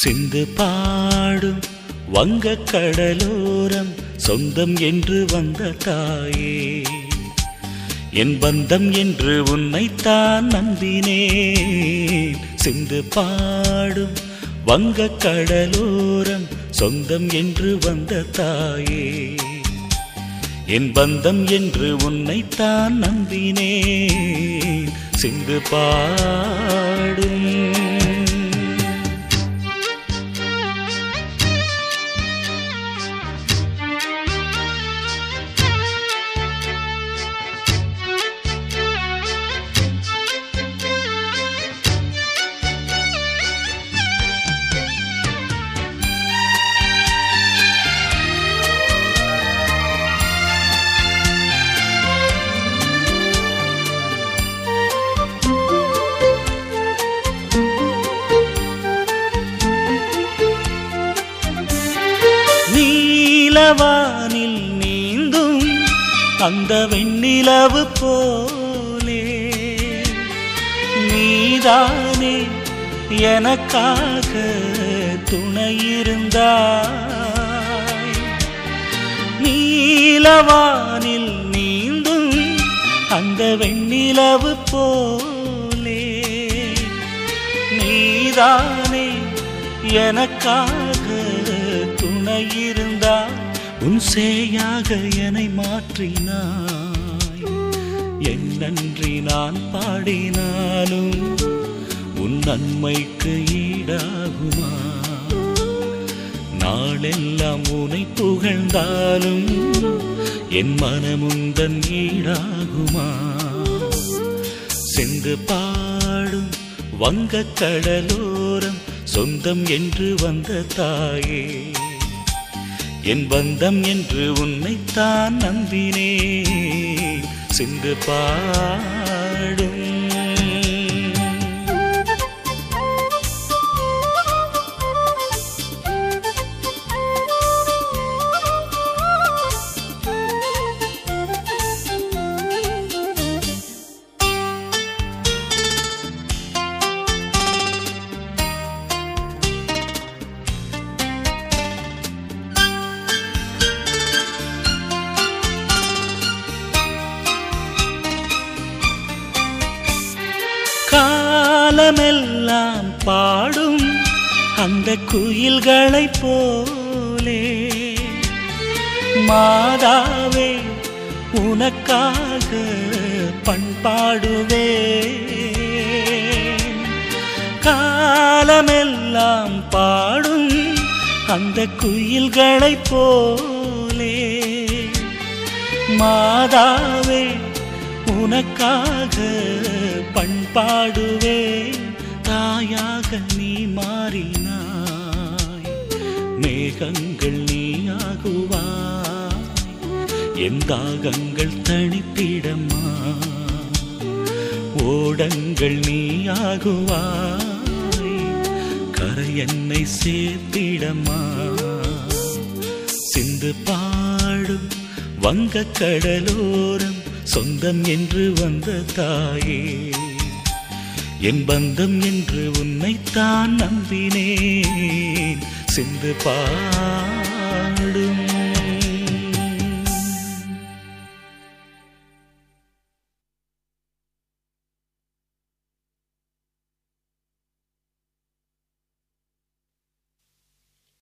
சிந்து பாடும் வங்கக் கடலோரம் சொந்தம் என்று வந்த தாயே என் பந்தம் என்று உன்னைத்தான் நம்பினேன் சிந்து பாடும் வங்கக் கடலோரம் சொந்தம் என்று வந்த தாயே என் பந்தம் என்று உன்னைத்தான் நம்பினேன் சிந்து பாடும் நீலவானில் நீந்தும் அந்த வெண்ணிலவு போலே நீதானே எனக்காக துணையிருந்தாய் நீலவானில் நீந்தும் அந்த வெண்ணிலவு போலே நீதானே எனக்காக துணையிருந்தாய் உன் சேயாக என்னை மாற்றினாய் என் நன்றி நான் பாடினாலும் உன் நன்மைக்கு ஈடாகுமா நாளெல்லாம் உனை புகழ்ந்தாலும் என் மனமுந்தன் ஈடாகுமா சென்று பாடும் வங்கக் கடலோரம் சொந்தம் என்று வந்த தாயே என் பந்தம் என்று உன்னைத்தான் நம்பினேன் சென்று பாடும் காலமெல்லாம் பாடும் அந்த குயில்களைப் போலே மாதாவே உனக்காக பண்பாடுவே காலமெல்லாம் பாடும் அந்த குயில்களைப் போலே மாதாவே உனக்காக பண்பாடுவே தாயாக நீ மாறினாய் மேகங்கள் நீயாகுவாய் என் தாகங்கள் தனித்திடமா ஓடங்கள் நீயாகுவாய் கரை என்னை சேர்த்திடமா சிந்து பாடும் வங்கக் கடலோரம் சொந்தம் என்று வந்த தாயே என் பந்தம் என்று உன்னைத்தான் நம்பினேன் சிந்து பாடும்